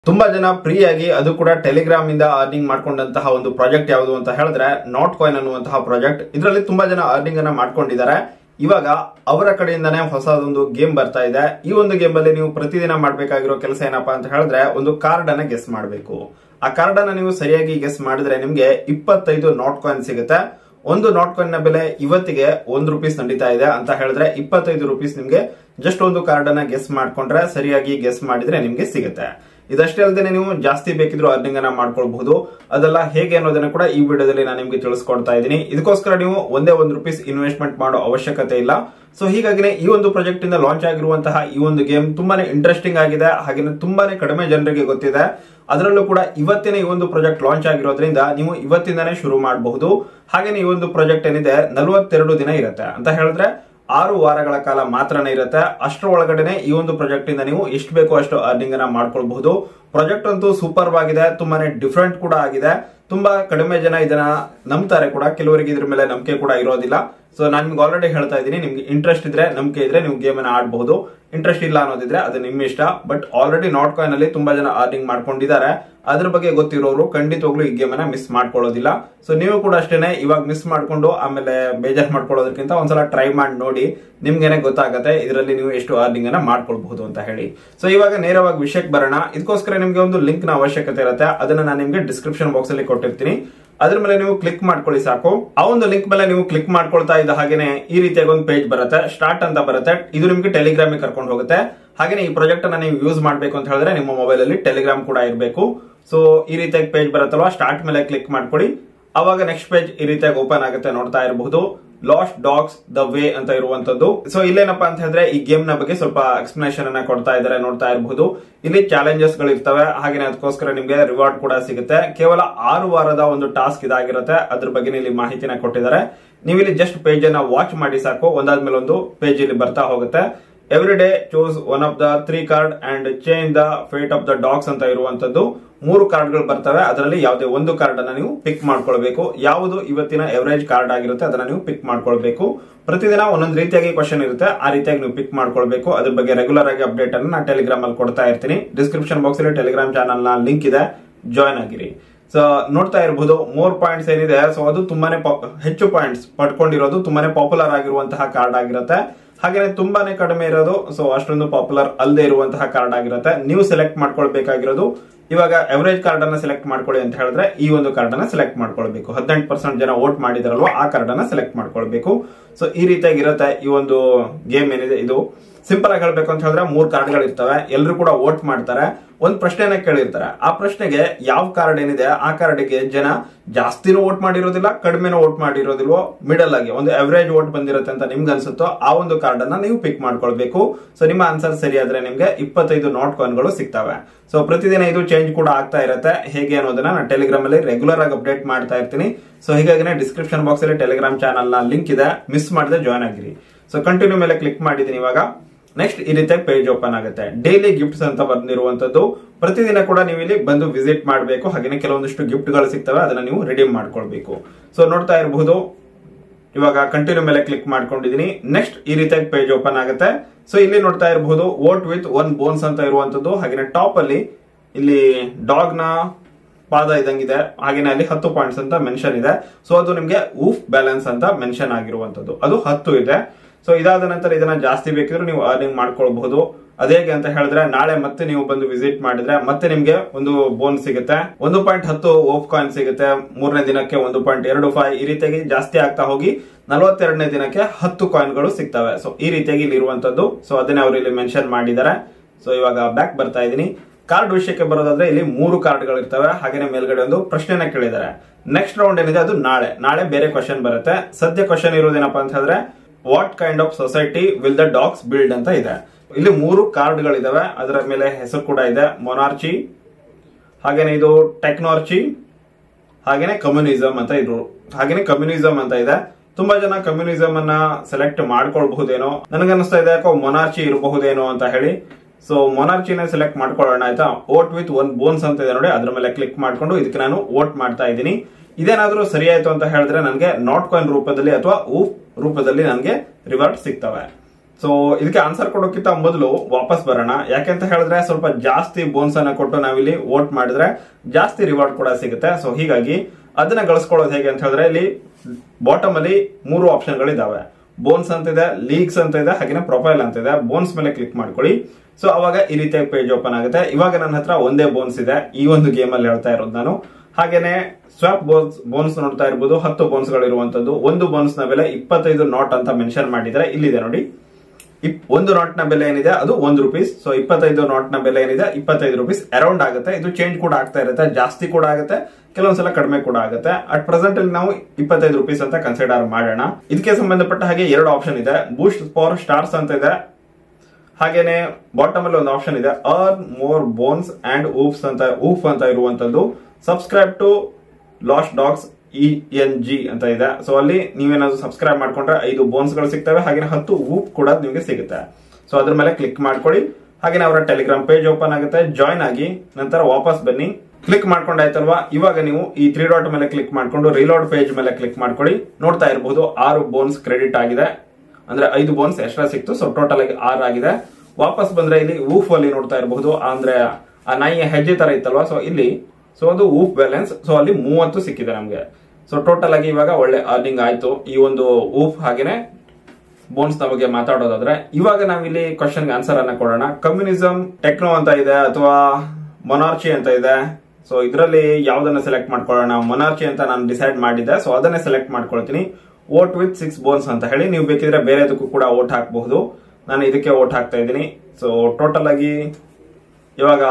ತುಂಬಾ ಜನ ಫ್ರೀ ಆಗಿ ಅದು ಕೂಡ ಟೆಲಿಗ್ರಾಮ್ ಇಂದ ಅರ್ನಿಂಗ್ ಮಾಡ್ಕೊಂಡಂತಹ ಒಂದು ಪ್ರಾಜೆಕ್ಟ್ ಯಾವುದು ಅಂತ ಹೇಳಿದ್ರೆ ನಾಟ್ ಕಾಯಿನ್ ಅನ್ನುವಂತಹ ಪ್ರಾಜೆಕ್ಟ್ ಇದರಲ್ಲಿ ತುಂಬಾ ಜನ ಅರ್ನಿಂಗ್ ಅನ್ನ ಮಾಡ್ಕೊಂಡಿದ್ದಾರೆ ಇವಾಗ ಅವರ ಕಡೆಯಿಂದಾನೇ ಹೊಸದೊಂದು ಗೇಮ್ ಬರ್ತಾ ಇದೆ ಈ ಒಂದು ಗೇಮ್ ಅಲ್ಲಿ ನೀವು ಪ್ರತಿದಿನ ಮಾಡ್ಬೇಕಾಗಿರೋ ಕೆಲಸ ಏನಪ್ಪಾ ಅಂತ ಹೇಳಿದ್ರೆ ಒಂದು ಕಾರ್ಡ್ ಅನ್ನ ಗೆಸ್ ಮಾಡಬೇಕು ಆ ಕಾರ್ಡ್ ಅನ್ನ ನೀವು ಸರಿಯಾಗಿ ಗೆಸ್ ಮಾಡಿದ್ರೆ ನಿಮ್ಗೆ ಇಪ್ಪತ್ತೈದು ನಾಟ್ ಕಾಯಿನ್ ಸಿಗುತ್ತೆ ಒಂದು ನಾಟ್ ಕಾಯಿನ್ ನ ಬೆಲೆ ಇವತ್ತಿಗೆ ಒಂದ್ ರುಪೀಸ್ ನಡೀತಾ ಇದೆ ಅಂತ ಹೇಳಿದ್ರೆ ಇಪ್ಪತ್ತೈದು ರುಪೀಸ್ ನಿಮ್ಗೆ ಜಸ್ಟ್ ಒಂದು ಕಾರ್ಡ್ ಅನ್ನ ಗೆಸ್ ಮಾಡ್ಕೊಂಡ್ರೆ ಸರಿಯಾಗಿ ಗೆಸ್ ಮಾಡಿದ್ರೆ ನಿಮ್ಗೆ ಸಿಗುತ್ತೆ ಇದಷ್ಟೇ ಅಲ್ಲದೆ ನೀವು ಜಾಸ್ತಿ ಬೇಕಿದ್ರು ಅರ್ನಿಂಗ್ ಅನ್ನ ಮಾಡ್ಕೊಳ್ಬಹುದು ಅದೆಲ್ಲ ಹೇಗೆ ಅನ್ನೋದನ್ನ ಕೂಡ ಈ ವಿಡಿಯೋದಲ್ಲಿ ನಾನು ನಿಮ್ಗೆ ತಿಳಿಸ್ಕೊಡ್ತಾ ಇದ್ದೀನಿ ಇದಕ್ಕೋಸ್ಕರ ನೀವು ಒಂದೇ ಒಂದು ರುಪೀಸ್ ಇನ್ವೆಸ್ಟ್ಮೆಂಟ್ ಮಾಡೋ ಅವಶ್ಯಕತೆ ಇಲ್ಲ ಸೊ ಹೀಗಾಗಿ ಈ ಒಂದು ಪ್ರಾಜೆಕ್ಟ್ ಇಂದ ಲಾಂಚ್ ಆಗಿರುವಂತಹ ಈ ಒಂದು ಗೇಮ್ ತುಂಬಾನೇ ಇಂಟ್ರೆಸ್ಟಿಂಗ್ ಆಗಿದೆ ಹಾಗೆ ತುಂಬಾನೇ ಕಡಿಮೆ ಜನರಿಗೆ ಗೊತ್ತಿದೆ ಅದರಲ್ಲೂ ಕೂಡ ಇವತ್ತಿನ ಈ ಒಂದು ಪ್ರಾಜೆಕ್ಟ್ ಲಾಂಚ್ ಆಗಿರೋದ್ರಿಂದ ನೀವು ಇವತ್ತಿಂದಾನೇ ಶುರು ಮಾಡಬಹುದು ಹಾಗೆ ಈ ಒಂದು ಪ್ರಾಜೆಕ್ಟ್ ಏನಿದೆ ನಲವತ್ತೆರಡು ದಿನ ಇರುತ್ತೆ ಅಂತ ಹೇಳಿದ್ರೆ ಆರು ವಾರಗಳ ಕಾಲ ಮಾತ್ರನೇ ಇರುತ್ತೆ ಅಷ್ಟರ ಒಳಗಡೆನೆ ಈ ಒಂದು ಪ್ರಾಜೆಕ್ಟ್ ಇಂದ ನೀವು ಎಷ್ಟು ಬೇಕೋ ಅಷ್ಟು ಅರ್ನಿಂಗ್ ಅನ್ನ ಮಾಡ್ಕೊಳ್ಬಹುದು ಪ್ರಾಜೆಕ್ಟ್ ಅಂತೂ ಸೂಪರ್ ಆಗಿದೆ ತುಂಬಾನೇ ಡಿಫ್ರೆಂಟ್ ಕೂಡ ಆಗಿದೆ ತುಂಬಾ ಕಡಿಮೆ ಜನ ಇದನ್ನ ನಂಬ್ತಾರೆ ಕೂಡ ಕೆಲವರಿಗೆ ಇದ್ರ ಮೇಲೆ ನಂಬಿಕೆ ಕೂಡ ಇರೋದಿಲ್ಲ ಸೊ ನಾನು ನಿಮ್ಗೆ ಆಲ್ರೆಡಿ ಹೇಳ್ತಾ ಇದ್ದೀನಿ ನಿಮ್ಗೆ ಇಂಟ್ರೆಸ್ಟ್ ಇದ್ರೆ ನಂಬಿಕೆ ಇದ್ರೆ ನೀವು ಗೇಮ್ ಅನ್ನ ಆಡಬಹುದು ಇಂಟ್ರೆಸ್ಟ್ ಇಲ್ಲ ಅನ್ನೋದಿದ್ರೆ ಅದು ನಿಮ್ಮ ಇಷ್ಟ ಬಟ್ ಆಲ್ರೆಡಿ ನಾಟ್ ಕಾಯಿನ್ ಅಲ್ಲಿ ತುಂಬಾ ಜನ ಅರ್ನಿಂಗ್ ಮಾಡ್ಕೊಂಡಿದ್ದಾರೆ ಅದ್ರ ಬಗ್ಗೆ ಗೊತ್ತಿರೋರು ಖಂಡಿತವಾಗ್ಲೂ ಈ ಗೇಮ್ ಅನ್ನ ಮಿಸ್ ಮಾಡ್ಕೊಳ್ಳೋದಿಲ್ಲ ಸೊ ನೀವು ಕೂಡ ಅಷ್ಟೇನೆ ಇವಾಗ ಮಿಸ್ ಮಾಡ್ಕೊಂಡು ಆಮೇಲೆ ಬೇಜಾರ್ ಮಾಡ್ಕೊಳ್ಳೋದಕ್ಕಿಂತ ಒಂದ್ಸಲ ಟ್ರೈ ಮಾಡಿ ನೋಡಿ ನಿಮ್ಗೇನೆ ಗೊತ್ತಾಗತ್ತೆ ಇದರಲ್ಲಿ ನೀವು ಎಷ್ಟು ಅರ್ನಿಂಗ್ ಅನ್ನ ಮಾಡ್ಕೊಳ್ಬಹುದು ಅಂತ ಹೇಳಿ ಸೊ ಇವಾಗ ನೇರವಾಗಿ ವಿಷಯಕ್ಕೆ ಬರೋಣ ಇದಕ್ಕೋಸ್ಕರ ನಿಮ್ಗೆ ಒಂದು ಲಿಂಕ್ ನ ಅವಶ್ಯಕತೆ ಇರುತ್ತೆ ಅದನ್ನ ನಾನು ನಿಮ್ಗೆ ಡಿಸ್ಕ್ರಿಪ್ಷನ್ ಬಾಕ್ಸ್ ಅಲ್ಲಿ ಕೊಟ್ಟಿರ್ತೀನಿ ಅದ್ರ ಮೇಲೆ ನೀವು ಕ್ಲಿಕ್ ಮಾಡ್ಕೊಳ್ಳಿ ಸಾಕು ಆ ಒಂದು ಲಿಂಕ್ ಮೇಲೆ ನೀವು ಕ್ಲಿಕ್ ಮಾಡ್ಕೊಳ್ತಾ ಇದ್ದ ಹಾಗೇನೆ ಈ ರೀತಿಯಾಗಿ ಒಂದು ಪೇಜ್ ಬರುತ್ತೆ ಸ್ಟಾರ್ಟ್ ಅಂತ ಬರುತ್ತೆ ಇದು ನಿಮ್ಗೆ ಟೆಲಿಗ್ರಾಮ್ ಕರ್ಕೊಂಡು ಹೋಗುತ್ತೆ ಹಾಗೆ ಈ ಪ್ರಾಜೆಕ್ಟ್ ಅನ್ನ ನೀವು ಯೂಸ್ ಮಾಡಬೇಕು ಅಂತ ಹೇಳಿದ್ರೆ ನಿಮ್ಮ ಮೊಬೈಲ್ ಅಲ್ಲಿ ಟೆಲಿಗ್ರಾಮ್ ಕೂಡ ಇರಬೇಕು ಸೊ ಈ ರೀತಿಯಾಗಿ ಪೇಜ್ ಬರುತ್ತಲ್ವಾ ಸ್ಟಾರ್ಟ್ ಮೇಲೆ ಕ್ಲಿಕ್ ಮಾಡ್ಕೊಳ್ಳಿ ಅವಾಗ ನೆಕ್ಸ್ಟ್ ಪೇಜ್ ಈ ರೀತಿಯಾಗಿ ಓಪನ್ ಆಗುತ್ತೆ ನೋಡ್ತಾ ಇರಬಹುದು ಲಾಸ್ಟ್ ಡಾಗ್ಸ್ ದ ವೇ ಅಂತ ಇರುವಂತದ್ದು ಸೊ ಇಲ್ಲೇನಪ್ಪಾ ಅಂತ ಹೇಳಿದ್ರೆ ಈ ಗೇಮ್ ನ ಬಗ್ಗೆ ಸ್ವಲ್ಪ ಎಕ್ಸ್ಪ್ಲನೇಷನ್ ಅನ್ನ ಕೊಡ್ತಾ ಇದ್ದಾರೆ ನೋಡ್ತಾ ಇರಬಹುದು ಇಲ್ಲಿ ಚಾಲೆಂಜಸ್ ಗಳು ಇರ್ತವೆ ಹಾಗೆ ಅದಕ್ಕೋಸ್ಕರ ನಿಮ್ಗೆ ರಿವಾರ್ಡ್ ಕೂಡ ಸಿಗುತ್ತೆ ಕೇವಲ ಆರು ವಾರದ ಒಂದು ಟಾಸ್ಕ್ ಇದಾಗಿರುತ್ತೆ ಅದ್ರ ಬಗ್ಗೆ ಇಲ್ಲಿ ಮಾಹಿತಿನ ಕೊಟ್ಟಿದ್ದಾರೆ ನೀವು ಇಲ್ಲಿ ಜಸ್ಟ್ ಪೇಜ್ ಅನ್ನ ವಾಚ್ ಮಾಡಿ ಸಾಕು ಒಂದಾದ್ಮೇಲೆ ಒಂದು ಪೇಜ್ ಇಲ್ಲಿ ಬರ್ತಾ ಹೋಗುತ್ತೆ every day choose one of the three card and change the fate of the dogs ಅಂತ ಇರುವಂತದ್ದು ಮೂರು ಕಾರ್ಡ್ಗಳು ಬರ್ತವೆ ಅದರಲ್ಲಿ ಯಾವುದೇ ಒಂದು ಕಾರ್ಡ್ ಅನ್ನ ನೀವು ಪಿಕ್ ಮಾಡ್ಕೊಳ್ಬೇಕು ಯಾವುದು ಇವತ್ತಿನ ಎವರೇಜ್ ಕಾರ್ಡ್ ಆಗಿರುತ್ತೆ ಅದನ್ನ ನೀವು ಪಿಕ್ ಮಾಡ್ಕೊಳ್ಬೇಕು ಪ್ರತಿದಿನ ಒಂದೊಂದು ರೀತಿಯಾಗಿ ಕ್ವಶನ್ ಇರುತ್ತೆ ಆ ರೀತಿಯಾಗಿ ನೀವು ಪಿಕ್ ಮಾಡ್ಕೊಳ್ಬೇಕು ಅದ್ರ ಬಗ್ಗೆ ರೆಗ್ಯುಲರ್ ಆಗಿ ಅಪ್ಡೇಟ್ ಅನ್ನು ನಾನು ಟೆಲಿಗ್ರಾಮ್ ಅಲ್ಲಿ ಕೊಡ್ತಾ ಇರ್ತೀನಿ ಡಿಸ್ಕ್ರಿಪ್ಷನ್ ಬಾಕ್ಸ್ ಅಲ್ಲಿ ಟೆಲಿಗ್ರಾಮ್ ಚಾನಲ್ ನ ಲಿಂಕ್ ಇದೆ ಜಾಯ್ನ್ ಆಗಿರಿ ಸೊ ನೋಡ್ತಾ ಇರಬಹುದು ಮೋರ್ ಪಾಯಿಂಟ್ಸ್ ಏನಿದೆ ಸೊ ಅದು ತುಂಬಾನೇ ಹೆಚ್ಚು ಪಾಯಿಂಟ್ಸ್ ಪಡ್ಕೊಂಡಿರೋದು ತುಂಬಾನೇ ಪಾಪ್ಯುಲರ್ ಆಗಿರುವಂತಹ ಕಾರ್ಡ್ ಆಗಿರುತ್ತೆ ಹಾಗೆ ತುಂಬಾನೇ ಕಡಿಮೆ ಇರೋದು ಸೊ ಅಷ್ಟೊಂದು ಪಾಪ್ಯುಲರ್ ಅಲ್ಲದೆ ಇರುವಂತಹ ಕಾರ್ಡ್ ಆಗಿರುತ್ತೆ ನೀವು ಸೆಲೆಕ್ಟ್ ಮಾಡ್ಕೊಳ್ಬೇಕಾಗಿರೋದು ಇವಾಗ ಎವರೇಜ್ ಕಾರ್ಡ್ ಅನ್ನ ಸೆಲೆಕ್ಟ್ ಮಾಡ್ಕೊಳ್ಳಿ ಅಂತ ಹೇಳಿದ್ರೆ ಈ ಒಂದು ಕಾರ್ಡ್ ಅನ್ನ ಸೆಲೆಕ್ಟ್ ಮಾಡ್ಕೊಳ್ಬೇಕು ಹದಿನೆಂಟು ಪರ್ಸೆಂಟ್ ಜನ ವೋಟ್ ಮಾಡಿದಾರಲ್ವ ಆ ಕಾರ್ಡ್ ಅನ್ನ ಸೆಲೆಕ್ಟ್ ಮಾಡ್ಕೊಳ್ಬೇಕು ಸೊ ಈ ರೀತಿಯಾಗಿರುತ್ತೆ ಈ ಒಂದು ಗೇಮ್ ಏನಿದೆ ಇದು ಸಿಂಪಲ್ ಆಗಿ ಹೇಳ್ಬೇಕು ಅಂತ ಹೇಳಿದ್ರೆ ಮೂರ್ ಕಾರ್ಡ್ಗಳು ಇರ್ತವೆ ಎಲ್ಲರೂ ಕೂಡ ವೋಟ್ ಮಾಡ್ತಾರೆ ಒಂದ್ ಪ್ರಶ್ನೆನ ಕೇಳಿರ್ತಾರೆ ಆ ಪ್ರಶ್ನೆಗೆ ಯಾವ ಕಾರ್ಡ್ ಏನಿದೆ ಆ ಕಾರ್ಡ್ಗೆ ಜನ ಜಾಸ್ತಿನೂ ವೋಟ್ ಮಾಡಿರೋದಿಲ್ಲ ಕಡಿಮೆನೂ ವೋಟ್ ಮಾಡಿರೋದಿಲ್ವೋ ಮಿಡಲ್ ಆಗಿ ಒಂದು ಅವರೇಜ್ ವೋಟ್ ಬಂದಿರುತ್ತೆ ಅಂತ ನಿಮ್ಗೆ ಅನ್ಸುತ್ತೋ ಆ ಒಂದು ಕಾರ್ಡ್ ಅನ್ನ ನೀವು ಪಿಕ್ ಮಾಡ್ಕೊಳ್ಬೇಕು ಸೊ ನಿಮ್ಮ ಆನ್ಸರ್ ಸರಿಯಾದ್ರೆ ನಿಮ್ಗೆ ಇಪ್ಪತ್ತೈದು ನಾಟ್ ಕಾಯಿನ್ಗಳು ಸಿಗ್ತವೆ ಸೊ ಪ್ರತಿದಿನ ಇದು ಚೇಂಜ್ ಕೂಡ ಆಗ್ತಾ ಇರುತ್ತೆ ಹೇಗೆ ಅನ್ನೋದನ್ನ ನಾನು ಟೆಲಿಗ್ರಾಮ್ ಅಲ್ಲಿ ರೆಗ್ಯುಲರ್ ಆಗಿ ಅಪ್ಡೇಟ್ ಮಾಡ್ತಾ ಇರ್ತೀನಿ ಸೊ ಹೀಗಾಗಿ ಡಿಸ್ಕ್ರಿಪ್ಷನ್ ಬಾಕ್ಸ್ ಅಲ್ಲಿ ಟೆಲಿಗ್ರಾಮ್ ಚಾನಲ್ ನ ಲಿಂಕ್ ಇದೆ ಮಿಸ್ ಮಾಡದೆ ಜಾಯ್ನ್ ಆಗಿರಿ ಸೊ ಕಂಟಿನ್ಯೂ ಮೇಲೆ ಕ್ಲಿಕ್ ಮಾಡಿದೀನಿ ಇವಾಗ ನೆಕ್ಸ್ಟ್ ಈ ರೀತಿಯಾಗಿ ಪೇಜ್ ಓಪನ್ ಆಗುತ್ತೆ ಡೈಲಿ ಗಿಫ್ಟ್ಸ್ ಅಂತ ಬಂದಿರುವಂತದ್ದು ಪ್ರತಿದಿನ ಕೂಡ ನೀವು ಇಲ್ಲಿ ಬಂದು ವಿಸಿಟ್ ಮಾಡಬೇಕು ಹಾಗೆ ಕೆಲವೊಂದಿಷ್ಟು ಗಿಫ್ಟ್ ಗಳು ಸಿಗ್ತವೆ ಅದನ್ನ ನೀವು ರಿಡೀಮ್ ಮಾಡ್ಕೊಳ್ಬೇಕು ಸೊ ನೋಡ್ತಾ ಇರಬಹುದು ಇವಾಗ ಕಂಟಿನ್ಯೂ ಮೇಲೆ ಕ್ಲಿಕ್ ಮಾಡ್ಕೊಂಡಿದೀನಿ ನೆಕ್ಸ್ಟ್ ಈ ರೀತಿಯಾಗಿ ಪೇಜ್ ಓಪನ್ ಆಗುತ್ತೆ ಸೊ ಇಲ್ಲಿ ನೋಡ್ತಾ ಇರಬಹುದು ವೋಟ್ ವಿತ್ ಒನ್ ಬೋನ್ಸ್ ಅಂತ ಇರುವಂತದ್ದು ಹಾಗೆ ಟಾಪ್ ಅಲ್ಲಿ ಇಲ್ಲಿ ಡಾಗ್ ನ ಪಾದ ಇದಂಗಿದೆ ಹಾಗೇನೆ ಅಲ್ಲಿ ಹತ್ತು ಪಾಯಿಂಟ್ಸ್ ಅಂತ ಮೆನ್ಷನ್ ಇದೆ ಸೊ ಅದು ನಿಮ್ಗೆ ಊಫ್ ಬ್ಯಾಲೆನ್ಸ್ ಅಂತ ಮೆನ್ಷನ್ ಆಗಿರುವಂತದ್ದು ಅದು ಹತ್ತು ಇದೆ ಸೊ ಇದಾದ ನಂತರ ಇದನ್ನ ಜಾಸ್ತಿ ಬೇಕಿದ್ರೆ ನೀವು ಅರ್ನಿಂಗ್ ಮಾಡ್ಕೊಳ್ಬಹುದು ಅದೇಗೆ ಅಂತ ಹೇಳಿದ್ರೆ ನಾಳೆ ಮತ್ತೆ ನೀವು ಬಂದು ವಿಸಿಟ್ ಮಾಡಿದ್ರೆ ಮತ್ತೆ ನಿಮ್ಗೆ ಒಂದು ಬೋನ್ ಸಿಗುತ್ತೆ ಒಂದು ಪಾಯಿಂಟ್ ಹತ್ತು ಓಫ್ ಕಾಯಿನ್ ಸಿಗುತ್ತೆ ಮೂರನೇ ದಿನಕ್ಕೆ ಒಂದು ಪಾಯಿಂಟ್ ಎರಡು ಫೈವ್ ಈ ರೀತಿಯಾಗಿ ಜಾಸ್ತಿ ಆಗ್ತಾ ಹೋಗಿ ನಲವತ್ತೆರಡನೇ ದಿನಕ್ಕೆ ಹತ್ತು ಕಾಯಿನ್ಗಳು ಸಿಗ್ತವೆ ಸೊ ಈ ರೀತಿಯಾಗಿ ಇಲ್ಲಿ ಇರುವಂತದ್ದು ಸೊ ಅದನ್ನೇ ಅವರು ಇಲ್ಲಿ ಮೆನ್ಷನ್ ಮಾಡಿದ್ದಾರೆ ಸೊ ಇವಾಗ ಬ್ಯಾಕ್ ಬರ್ತಾ ಇದೀನಿ ಕಾರ್ಡ್ ವಿಷಯಕ್ಕೆ ಬರೋದಾದ್ರೆ ಇಲ್ಲಿ ಮೂರು ಕಾರ್ಡ್ಗಳು ಇರ್ತವೆ ಹಾಗೇನೆ ಮೇಲ್ಗಡೆ ಒಂದು ಪ್ರಶ್ನೆನ ಕೇಳಿದ್ದಾರೆ ನೆಕ್ಸ್ಟ್ ರೌಂಡ್ ಏನಿದೆ ಅದು ನಾಳೆ ನಾಳೆ ಬೇರೆ ಕ್ವಶನ್ ಬರುತ್ತೆ ಸದ್ಯ ಕ್ವಶನ್ ಇರೋದೇನಪ್ಪ ಅಂತ ಹೇಳಿದ್ರೆ what kind of society will the dogs build ಅಂತ ಇದೆ ಇಲ್ಲಿ ಮೂರು ಕಾರ್ಡ್ಗಳಿದಾವೆ ಅದರ ಮೇಲೆ ಹೆಸರು ಕೂಡ ಇದೆ ಮೊನಾರ್ಚಿ ಹಾಗೇನೆ ಇದು ಟೆಕ್ನಾರ್ಚಿ ಹಾಗೇನೆ ಕಮ್ಯುನಿಸಂ ಅಂತ ಇದು ಹಾಗೇನೆ ಕಮ್ಯುನಿಸಂ ಅಂತ ಇದೆ ತುಂಬಾ ಜನ ಕಮ್ಯುನಿಸಂ ಅನ್ನ ಸೆಲೆಕ್ಟ್ ಮಾಡ್ಕೊಳ್ಬಹುದೇನೋ ನನಗನ್ನಿಸ್ತಾ ಇದೆ ಯಾಕೋ ಮೊನಾರ್ಚಿ ಇರಬಹುದೇನೋ ಅಂತ ಹೇಳಿ ಸೊ ಮೊನಾರ್ಚಿನ ಸೆಲೆಕ್ಟ್ ಮಾಡ್ಕೊಳ್ಳೋಣ ಆಯ್ತಾ ವೋಟ್ ವಿತ್ ಒನ್ ಬೋನ್ಸ್ ಅಂತ ಇದೆ ನೋಡಿ ಅದ್ರ ಮೇಲೆ ಕ್ಲಿಕ್ ಮಾಡ್ಕೊಂಡು ಇದಕ್ಕೆ ನಾನು ವೋಟ್ ಮಾಡ್ತಾ ಇದ್ದೀನಿ ಇದೇನಾದ್ರೂ ಸರಿ ಆಯ್ತು ಅಂತ ಹೇಳಿದ್ರೆ ನನಗೆ ನಾಟ್ ಕಾಯಿನ್ ರೂಪದಲ್ಲಿ ಅಥವಾ ಊಫ್ ರೂಪದಲ್ಲಿ ನನಗೆ ರಿವಾರ್ಡ್ ಸಿಗ್ತವೆ ಸೊ ಇದಕ್ಕೆ ಆನ್ಸರ್ ಕೊಡೋಕ್ಕಿಂತ ಮೊದಲು ವಾಪಸ್ ಬರೋಣ ಯಾಕೆಂತ ಹೇಳಿದ್ರೆ ಸ್ವಲ್ಪ ಜಾಸ್ತಿ ಬೋನ್ಸ್ ಅನ್ನ ಕೊಟ್ಟು ನಾವಿಲ್ಲಿ ವೋಟ್ ಮಾಡಿದ್ರೆ ಜಾಸ್ತಿ ರಿವಾರ್ಡ್ ಕೂಡ ಸಿಗುತ್ತೆ ಸೊ ಹೀಗಾಗಿ ಅದನ್ನ ಗಳಿಸ್ಕೊಳ್ಳೋದು ಹೇಗೆ ಅಂತ ಹೇಳಿದ್ರೆ ಇಲ್ಲಿ ಬಾಟಮ್ ಅಲ್ಲಿ ಮೂರು ಆಪ್ಷನ್ ಗಳಿದಾವೆ ಬೋನ್ಸ್ ಅಂತ ಇದೆ ಲೀಗ್ಸ್ ಅಂತ ಇದೆ ಹಾಗೆ ಪ್ರೊಫೈಲ್ ಅಂತ ಇದೆ ಬೋನ್ಸ್ ಮೇಲೆ ಕ್ಲಿಕ್ ಮಾಡ್ಕೊಳ್ಳಿ ಸೊ ಅವಾಗ ಈ ರೀತಿಯಾಗಿ ಪೇಜ್ ಓಪನ್ ಆಗುತ್ತೆ ಇವಾಗ ನನ್ನ ಹತ್ರ ಒಂದೇ ಬೋನ್ಸ್ ಇದೆ ಈ ಒಂದು ಗೇಮ್ ಅಲ್ಲಿ ಹೇಳ್ತಾ ಇರೋದು ನಾನು ಹಾಗೇನೆ ಸ್ವಾಪ್ ಬೋನ್ಸ್ ಬೋನ್ಸ್ ನೋಡ್ತಾ ಇರ್ಬೋದು ಹತ್ತು ಬೋನ್ಸ್ ಗಳಿರುವಂತದ್ದು ಒಂದು ಬೋನ್ಸ್ ನ ಬೆಲೆ ಇಪ್ಪತ್ತೈದು ನಾಟ್ ಅಂತ ಮೆನ್ಷನ್ ಮಾಡಿದ್ರೆ ಇಲ್ಲಿದೆ ನೋಡಿ ಇಪ್- ಒಂದು ನಾಟ್ ನ ಬೆಲೆ ಏನಿದೆ ಅದು ಒಂದು ರುಪೀಸ್ ಸೊ ಇಪ್ಪತ್ತೈದು ನಾಟ್ ನ ಬೆಲೆ ಏನಿದೆ ಇಪ್ಪತ್ತೈದು ರುಪೀಸ್ ಅರೌಂಡ್ ಆಗುತ್ತೆ ಇದು ಚೇಂಜ್ ಕೂಡ ಆಗ್ತಾ ಇರುತ್ತೆ ಜಾಸ್ತಿ ಕೂಡ ಆಗುತ್ತೆ ಕೆಲವೊಂದ್ಸಲ ಕಡಿಮೆ ಕೂಡ ಆಗುತ್ತೆ ಅಟ್ ಪ್ರೆಸೆಂಟ್ ಅಲ್ಲಿ ನಾವು ಇಪ್ಪತ್ತೈದು ರುಪೀಸ್ ಅಂತ ಕನ್ಸಿಡರ್ ಮಾಡೋಣ ಇದಕ್ಕೆ ಸಂಬಂಧಪಟ್ಟ ಹಾಗೆ ಎರಡು ಆಪ್ಷನ್ ಇದೆ ಬೂಸ್ಟ್ ಫಾರ್ ಸ್ಟಾರ್ಸ್ ಅಂತ ಇದೆ ಹಾಗೇನೆ ಬಾಟಮ್ ಅಲ್ಲಿ ಒಂದು ಆಪ್ಷನ್ ಇದೆ earn more bones and woofs ಅಂತ ಊಫ್ ಅಂತ ಇರುವಂತದ್ದು subscribe to lost dogs E N G ಅಂತ ಇದೆ ಸೊ ಅಲ್ಲಿ ನೀವೇನಾದ್ರು ಸಬ್ಸ್ಕ್ರೈಬ್ ಮಾಡ್ಕೊಂಡ್ರೆ ಐದು ಬೋನ್ಸ್ ಗಳು ಸಿಗ್ತವೆ ಹಾಗೆ ಹತ್ತು ಊಪ್ ಕೂಡ ನಿಮಗೆ ಸಿಗುತ್ತೆ ಸೊ ಅದ್ರ ಮೇಲೆ ಕ್ಲಿಕ್ ಮಾಡ್ಕೊಳ್ಳಿ ಹಾಗೆ ಅವರ ಟೆಲಿಗ್ರಾಮ್ ಪೇಜ್ ಓಪನ್ ಆಗುತ್ತೆ ಜಾಯ್ನ್ ಆಗಿ ನಂತರ ವಾಪಸ್ ಬನ್ನಿ ಕ್ಲಿಕ್ ಮಾಡ್ಕೊಂಡಾಯ್ತಲ್ವಾ ಇವಾಗ ನೀವು ಈ ತ್ರೀ ಡಾಟ್ ಮೇಲೆ ಕ್ಲಿಕ್ ಮಾಡ್ಕೊಂಡು ರೀಲೋಡ್ ಪೇಜ್ ಮೇಲೆ ಕ್ಲಿಕ್ ಮಾಡ್ಕೊಳ್ಳಿ ನೋಡ್ತಾ ಇರಬಹುದು ಆರು ಬೋನ್ಸ್ ಕ್ರೆಡಿಟ್ ಆಗಿದೆ ಅಂದ್ರೆ ಐದು ಬೋನ್ಸ್ ಎಕ್ಸ್ಟ್ರಾ ಸಿಕ್ತು ಸೊ ಟೋಟಲ್ ಆಗಿ ಆರ್ ಆಗಿದೆ ವಾಪಸ್ ಬಂದ್ರೆ ಇಲ್ಲಿ ಊಫ್ ಅಲ್ಲಿ ನೋಡ್ತಾ ಇರಬಹುದು ಅಂದ್ರೆ ಆ ನಾಯಿಯ ಹೆಜ್ಜೆ ತರ ಇತ್ತಲ್ವಾ ಸೊ ಇಲ್ಲಿ ಸೊ ಅದು ಊಫ್ ಬ್ಯಾಲೆನ್ಸ್ ಸೊ ಅಲ್ಲಿ ಮೂವತ್ತು ಸಿಕ್ಕಿದೆ ನಮ್ಗೆ ಸೊ ಟೋಟಲ್ ಆಗಿ ಇವಾಗ ಒಳ್ಳೆ ಅರ್ನಿಂಗ್ ಆಯ್ತು ಈ ಒಂದು ಊಫ್ ಹಾಗೇನೆ ಬೋನ್ಸ್ ನ ಬಗ್ಗೆ ಮಾತಾಡೋದಾದ್ರೆ ಇವಾಗ ನಾವಿಲ್ಲಿ ಕ್ವಶನ್ ಆನ್ಸರ್ ಅನ್ನ ಕೊಡೋಣ ಕಮ್ಯುನಿಸಂ ಟೆಕ್ನೋ ಅಂತ ಇದೆ ಅಥವಾ ಮೊನಾರ್ಚಿ ಅಂತ ಇದೆ ಸೊ ಇದರಲ್ಲಿ ಯಾವ್ದನ್ನ ಸೆಲೆಕ್ಟ್ ಮಾಡ್ಕೊಳ್ಳೋಣ ಮೊನಾರ್ಚಿ ಅಂತ ನಾನು ಡಿಸೈಡ್ ಮಾಡಿದ್ದೆ ಸೊ ಅದನ್ನೇ ಸೆಲೆಕ್ಟ್ ಮಾಡ್ಕೊಳ್ತೀನಿ ವೋಟ್ ವಿತ್ ಸಿಕ್ಸ್ ಬೋನ್ಸ್ ಅಂತ ಹೇಳಿ ನೀವು ಬೇಕಿದ್ರೆ ಬೇರೆದಕ್ಕೂ ಕೂಡ ವೋಟ್ ಹಾಕಬಹುದು ನಾನು ಇದಕ್ಕೆ ವೋಟ್ ಹಾಕ್ತಾ ಇದ್ದೀನಿ ಸೊ ಟೋಟಲ್ ಆಗಿ ಇವಾಗ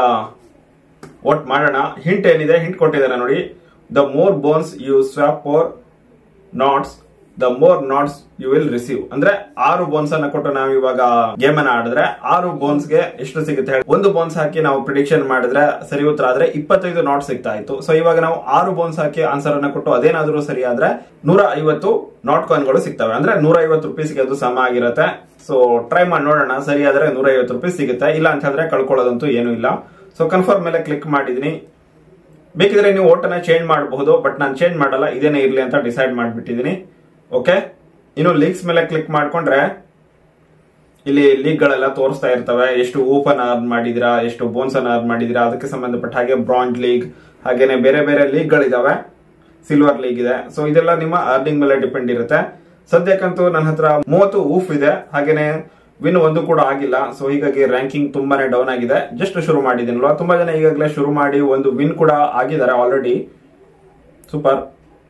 ವೋಟ್ ಮಾಡೋಣ ಹಿಂಟ್ ಏನಿದೆ ಹಿಂಟ್ ಕೊಟ್ಟಿದ್ದಾರೆ ನೋಡಿ the more bones you swap for nuts the more nuts you will receive ಅಂದ್ರೆ ಆರು ಬೋನ್ಸ್ ಅನ್ನ ಕೊಟ್ಟು ನಾವು ಇವಾಗ ಗೇಮ್ ಅನ್ನ ಆಡಿದ್ರೆ ಆರು ಬೋನ್ಸ್ ಗೆ ಎಷ್ಟು ಸಿಗುತ್ತೆ ಹೇಳಿ ಒಂದು ಬೋನ್ಸ್ ಹಾಕಿ ನಾವು ಪ್ರಿಡಿಕ್ಷನ್ ಮಾಡಿದ್ರೆ ಸರಿ ಉತ್ತರ ಆದ್ರೆ ಇಪ್ಪತ್ತೈದು ನಾಟ್ ಸಿಗ್ತಾ ಇತ್ತು ಸೊ ಇವಾಗ ನಾವು ಆರು ಬೋನ್ಸ್ ಹಾಕಿ ಆನ್ಸರ್ ಅನ್ನ ಕೊಟ್ಟು ಅದೇನಾದ್ರೂ ಸರಿ ಆದ್ರೆ ನೂರ ಐವತ್ತು ನಾಟ್ ಕಾಯಿನ್ ಗಳು ಸಿಗ್ತವೆ ಅಂದ್ರೆ ನೂರ ಐವತ್ತು ರುಪೀಸ್ಗೆ ಅದು ಸಮ ಆಗಿರುತ್ತೆ ಸೊ ಟ್ರೈ ಮಾಡಿ ನೋಡೋಣ ಸರಿ ಆದ್ರೆ ನೂರ ಐವತ್ತು ರುಪೀಸ್ ಸಿಗುತ್ತೆ ಇಲ್ಲ ಅಂತ ಹೇಳಿದ್ರೆ ಕಳ್ಕೊಳ್ಳೋದಂತೂ ಏನೂ ಇಲ್ಲ ಸೊ ಕನ್ಫರ್ಮ್ ಮೇಲೆ ಕ್ಲಿಕ್ ಮಾಡಿದೀನಿ ಬೇಕಿದ್ರೆ ನೀವು ಓಟನ್ನ ಚೇಂಜ್ ಮಾಡಬಹುದು ಬಟ್ ನಾನು ಚೇಂಜ್ ಮಾಡಲ್ಲ ಇದೇನೇ ಇರ್ಲಿ ಅಂತ ಡಿಸೈಡ್ ಮಾಡಿಬಿಟ್ಟಿದ್ದೀನಿ ಓಕೆ ಇನ್ನು ಲೀಕ್ಸ್ ಮೇಲೆ ಕ್ಲಿಕ್ ಮಾಡ್ಕೊಂಡ್ರೆ ಇಲ್ಲಿ ಲೀಗ್ ಗಳೆಲ್ಲ ತೋರಿಸ್ತಾ ಇರ್ತವೆ ಎಷ್ಟು ಓಪನ್ ಅರ್ನ್ ಮಾಡಿದಿರಾ ಎಷ್ಟು ಬೋನ್ಸ್ ಅನ್ನ ಅರ್ನ್ ಮಾಡಿದಿರಾ ಅದಕ್ಕೆ ಸಂಬಂಧಪಟ್ಟ ಹಾಗೆ ಬ್ರಾಂಜ್ ಲೀಗ್ ಹಾಗೇನೆ ಬೇರೆ ಬೇರೆ ಲೀಗ್ ಗಳಿದಾವೆ ಸಿಲ್ವರ್ ಲೀಗ್ ಇದೆ ಸೊ ಇದೆಲ್ಲ ನಿಮ್ಮ ಅರ್ನಿಂಗ್ ಮೇಲೆ ಡಿಪೆಂಡ್ ಇರುತ್ತೆ ಸದ್ಯಕ್ಕಂತೂ ನನ್ನ ಹತ್ರ ಮೂವತ್ತು ಊಫ್ ಇದೆ ಹಾಗೇನೆ ವಿನ್ ಒಂದು ಕೂಡ ಆಗಿಲ್ಲ ಸೊ ಹೀಗಾಗಿ ರ್ಯಾಂಕಿಂಗ್ ತುಂಬಾನೇ ಡೌನ್ ಆಗಿದೆ ಜಸ್ಟ್ ಶುರು ಮಾಡಿದ್ದೀನಲ್ವಾ ತುಂಬಾ ಜನ ಈಗಾಗಲೇ ಶುರು ಮಾಡಿ ಒಂದು ವಿನ್ ಕೂಡ ಆಗಿದ್ದಾರೆ ಆಲ್ರೆಡಿ ಸೂಪರ್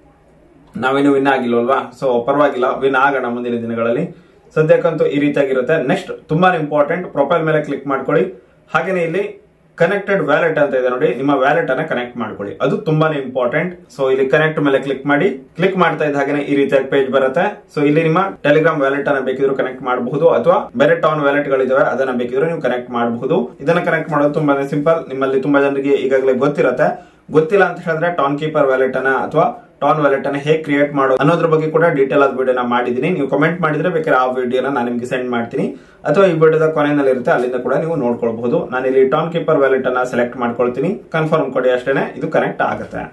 ನಾವೇನು ವಿನ್ ಆಗಿಲ್ವಲ್ವಾ ಸೊ ಪರವಾಗಿಲ್ಲ ವಿನ್ ಆಗೋಣ ಮುಂದಿನ ದಿನಗಳಲ್ಲಿ ಸದ್ಯಕ್ಕಂತೂ ಈ ರೀತಿಯಾಗಿರುತ್ತೆ ನೆಕ್ಸ್ಟ್ ತುಂಬಾನೇ ಇಂಪಾರ್ಟೆಂಟ್ ಪ್ರೊಫೈಲ್ ಮೇಲೆ ಕ್ಲಿಕ್ ಮಾಡ್ಕೊಳ್ಳಿ ಹಾಗೇನೆ ಇಲ್ಲಿ ಕನೆಕ್ಟೆಡ್ ವ್ಯಾಲೆಟ್ ಅಂತ ಇದೆ ನೋಡಿ ನಿಮ್ಮ ವ್ಯಾಲೆಟ್ ಅನ್ನ ಕನೆಕ್ಟ್ ಮಾಡ್ಕೊಳ್ಳಿ ಅದು ತುಂಬಾನೇ ಇಂಪಾರ್ಟೆಂಟ್ ಸೊ ಇಲ್ಲಿ ಕನೆಕ್ಟ್ ಮೇಲೆ ಕ್ಲಿಕ್ ಮಾಡಿ ಕ್ಲಿಕ್ ಮಾಡ್ತಾ ಇದ್ದ ಹಾಗೆ ಈ ರೀತಿಯಾಗಿ ಪೇಜ್ ಬರುತ್ತೆ ಸೊ ಇಲ್ಲಿ ನಿಮ್ಮ ಟೆಲಿಗ್ರಾಮ್ ವ್ಯಾಲೆಟ್ ಅನ್ನ ಬೇಕಿದ್ರು ಕನೆಕ್ಟ್ ಮಾಡಬಹುದು ಅಥವಾ ಬೇರೆ ಟಾನ್ ವ್ಯಾಲೆಟ್ ಗಳಿದಾವೆ ಅದನ್ನ ಬೇಕಿದ್ರು ನೀವು ಕನೆಕ್ಟ್ ಮಾಡಬಹುದು ಇದನ್ನ ಕನೆಕ್ಟ್ ಮಾಡೋದು ತುಂಬಾನೇ ಸಿಂಪಲ್ ನಿಮ್ಮಲ್ಲಿ ತುಂಬಾ ಜನರಿಗೆ ಈಗಾಗಲೇ ಗೊತ್ತಿರತ್ತೆ ಗೊತ್ತಿಲ್ಲ ಅಂತ ಹೇಳಿದ್ರೆ ಟಾನ್ ಕೀಪರ್ ವ್ಯಾಲೆಟ್ ಅನ್ನ ಅಥವಾ ಟಾನ್ ವ್ಯಾಲೆಟ್ ಅನ್ನ ಹೇಗೆ ಕ್ರಿಯೇಟ್ ಮಾಡೋದು ಅನ್ನೋದ್ರ ಬಗ್ಗೆ ಕೂಡ ಡೀಟೇಲ್ ಆದ ವಿಡಿಯೋನ ಮಾಡಿದೀನಿ ನೀವು ಕಮೆಂಟ್ ಮಾಡಿದ್ರೆ ಬೇಕಾದ್ರೆ ಆ ವಿಡಿಯೋನ ನಾನು ನಿಮಗೆ ಸೆಂಡ್ ಮಾಡ್ತೀನಿ ಅಥವಾ ಈ ವಿಡಿಯೋದ ಕೊನೆಯಲ್ಲಿ ಇರುತ್ತೆ ಅಲ್ಲಿಂದ ಕೂಡ ನೀವು ನೋಡ್ಕೊಳ್ಬಹುದು ನಾನು ಇಲ್ಲಿ ಟಾನ್ ಕೀಪರ್ ವ್ಯಾಲೆಟ್ ಅನ್ನ ಸೆಲೆಕ್ಟ್ ಮಾಡ್ಕೊಳ್ತೀನಿ ಕನ್ಫರ್ಮ್ ಕೊಡಿ ಅಷ್ಟೇನೆ ಇದು ಕನೆಕ್ಟ್ ಆಗುತ್ತೆ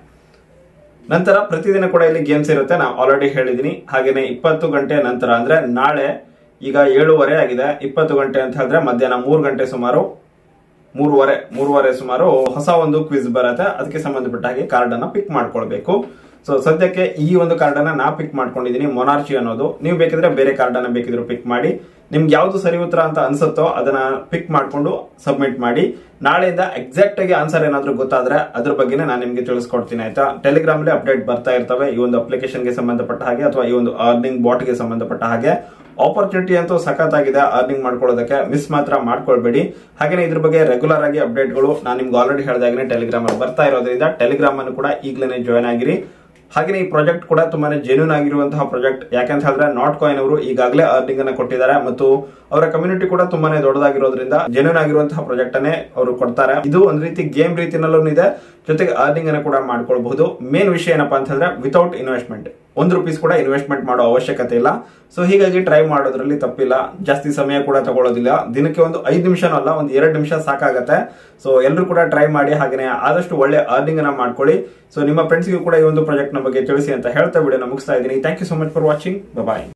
ನಂತರ ಪ್ರತಿದಿನ ಕೂಡ ಇಲ್ಲಿ ಗೇಮ್ಸ್ ಇರುತ್ತೆ ನಾವು ಆಲ್ರೆಡಿ ಹೇಳಿದೀನಿ ಹಾಗೇನೆ ಇಪ್ಪತ್ತು ಗಂಟೆ ನಂತರ ಅಂದ್ರೆ ನಾಳೆ ಈಗ ಏಳುವರೆ ಆಗಿದೆ ಇಪ್ಪತ್ತು ಗಂಟೆ ಅಂತ ಹೇಳಿದ್ರೆ ಮಧ್ಯಾಹ್ನ ಮೂರು ಗಂಟೆ ಸುಮಾರು ಮೂರುವರೆ ಮೂರುವರೆ ಸುಮಾರು ಹೊಸ ಒಂದು ಕ್ವಿಜ್ ಬರುತ್ತೆ ಅದಕ್ಕೆ ಸಂಬಂಧಪಟ್ಟ ಹಾಗೆ ಕಾರ್ಡ್ ಅನ್ನ ಪಿಕ್ ಮಾಡ್ಕೊಳ್ಬೇಕು ಸೊ ಸದ್ಯಕ್ಕೆ ಈ ಒಂದು ಕಾರ್ಡ್ ಅನ್ನ ನಾ ಪಿಕ್ ಮಾಡ್ಕೊಂಡಿದೀನಿ ಮೊನಾರ್ಚಿ ಅನ್ನೋದು ನೀವು ಬೇಕಿದ್ರೆ ಬೇರೆ ಕಾರ್ಡ್ ಅನ್ನ ಬೇಕಿದ್ರು ಪಿಕ್ ಮಾಡಿ ನಿಮ್ಗೆ ಯಾವ್ದು ಸರಿ ಉತ್ತರ ಅಂತ ಅನ್ಸುತ್ತೋ ಅದನ್ನ ಪಿಕ್ ಮಾಡ್ಕೊಂಡು ಸಬ್ಮಿಟ್ ಮಾಡಿ ನಾಳೆಯಿಂದ ಎಕ್ಸಾಕ್ಟ್ ಆಗಿ ಆನ್ಸರ್ ಏನಾದ್ರೂ ಗೊತ್ತಾದ್ರೆ ಅದ್ರ ಬಗ್ಗೆನೇ ನಾನು ನಿಮ್ಗೆ ತಿಳಿಸ್ಕೊಡ್ತೀನಿ ಆಯ್ತಾ ಟೆಲಿಗ್ರಾಮ್ ಅಲ್ಲಿ ಅಪ್ಡೇಟ್ ಬರ್ತಾ ಇರ್ತವೆ ಈ ಒಂದು ಅಪ್ಲಿಕೇಶನ್ ಗೆ ಸಂಬಂಧಪಟ್ಟ ಹಾಗೆ ಅಥವಾ ಈ ಒಂದು ಅರ್ನಿಂಗ್ ಬಾಟ್ ಗೆ ಸಂಬಂಧಪಟ್ಟ ಹಾಗೆ ಆಪರ್ಚುನಿಟಿ ಅಂತೂ ಸಖತ್ತಾಗಿದೆ ಅರ್ನಿಂಗ್ ಮಾಡ್ಕೊಳ್ಳೋದಕ್ಕೆ ಮಿಸ್ ಮಾತ್ರ ಮಾಡ್ಕೊಳ್ಬೇಡಿ ಹಾಗೆ ಇದ್ರ ಬಗ್ಗೆ ರೆಗ್ಯುಲರ್ ಆಗಿ ಅಪ್ಡೇಟ್ಗಳು ನಾನು ನಿಮ್ಗೆ ಆಲ್ರೆಡಿ ಹೇಳಿದಾಗನೇ ಟೆಲಿಗ್ರಾಮ್ ಅಲ್ಲಿ ಬರ್ತಾ ಇರೋದ್ರಿಂದ ಟೆಲಿಗ್ರಾಮ್ ಅನ್ನು ಕೂಡ ಈಗಲೇ ಜಾಯ್ನ್ ಆಗಿರಿ ಹಾಗೆ ಈ ಪ್ರಾಜೆಕ್ಟ್ ಕೂಡ ತುಂಬಾನೇ ಜೆನ್ಯೂನ್ ಆಗಿರುವಂತಹ ಪ್ರಾಜೆಕ್ಟ್ ಯಾಕಂತ ಹೇಳಿದ್ರೆ ನಾಟ್ ಕಾಯಿನ್ ಅವರು ಈಗಾಗಲೇ ಅರ್ನಿಂಗ್ ಅನ್ನ ಕೊಟ್ಟಿದ್ದಾರೆ ಮತ್ತು ಅವರ ಕಮ್ಯುನಿಟಿ ಕೂಡ ತುಂಬಾನೇ ದೊಡ್ಡದಾಗಿರೋದ್ರಿಂದ ಜೆನ್ಯೂನ್ ಆಗಿರುವಂತಹ ಪ್ರಾಜೆಕ್ಟ್ ಅನ್ನೇ ಅವರು ಕೊಡ್ತಾರೆ ಇದು ಒಂದ್ ರೀತಿ ಗೇಮ್ ರೀತಿನಲ್ಲೂ ಇದೆ ಜೊತೆಗೆ ಅರ್ನಿಂಗ್ ಅನ್ನ ಕೂಡ ಮಾಡ್ಕೊಳ್ಬಹುದು ಮೇನ್ ವಿಷಯ ಏನಪ್ಪಾ ಅಂತ ಹೇಳಿದ್ರೆ ವಿತೌಟ್ ಇನ್ವೆಸ್ಟ್ಮೆಂಟ್ ಒಂದು ರುಪೀಸ್ ಕೂಡ ಇನ್ವೆಸ್ಟ್ಮೆಂಟ್ ಮಾಡೋ ಅವಶ್ಯಕತೆ ಇಲ್ಲ ಸೊ ಹೀಗಾಗಿ ಟ್ರೈ ಮಾಡೋದ್ರಲ್ಲಿ ತಪ್ಪಿಲ್ಲ ಜಾಸ್ತಿ ಸಮಯ ಕೂಡ ತಗೊಳ್ಳೋದಿಲ್ಲ ದಿನಕ್ಕೆ ಒಂದು ಐದು ನಿಮಿಷನೂ ಅಲ್ಲ ಒಂದು ಎರಡು ನಿಮಿಷ ಸಾಕಾಗತ್ತೆ ಸೊ ಎಲ್ಲರೂ ಕೂಡ ಟ್ರೈ ಮಾಡಿ ಹಾಗೆ ಆದಷ್ಟು ಒಳ್ಳೆ ಅರ್ನಿಂಗ್ ಅನ್ನ ಮಾಡ್ಕೊಳ್ಳಿ ಸೊ ನಿಮ್ಮ ಫ್ರೆಂಡ್ಸ್ಗೂ ಕೂಡ ಈ ಒಂದು ಪ್ರಾಜೆಕ್ಟ್ ನ ಬಗ್ಗೆ ತಿಳಿಸಿ ಅಂತ ಹೇಳ್ತಾ ವಿಡಿಯೋನ ಮುಗಿಸ್ತಾ ಇದ್ದೀನಿ thank you so much for watching bye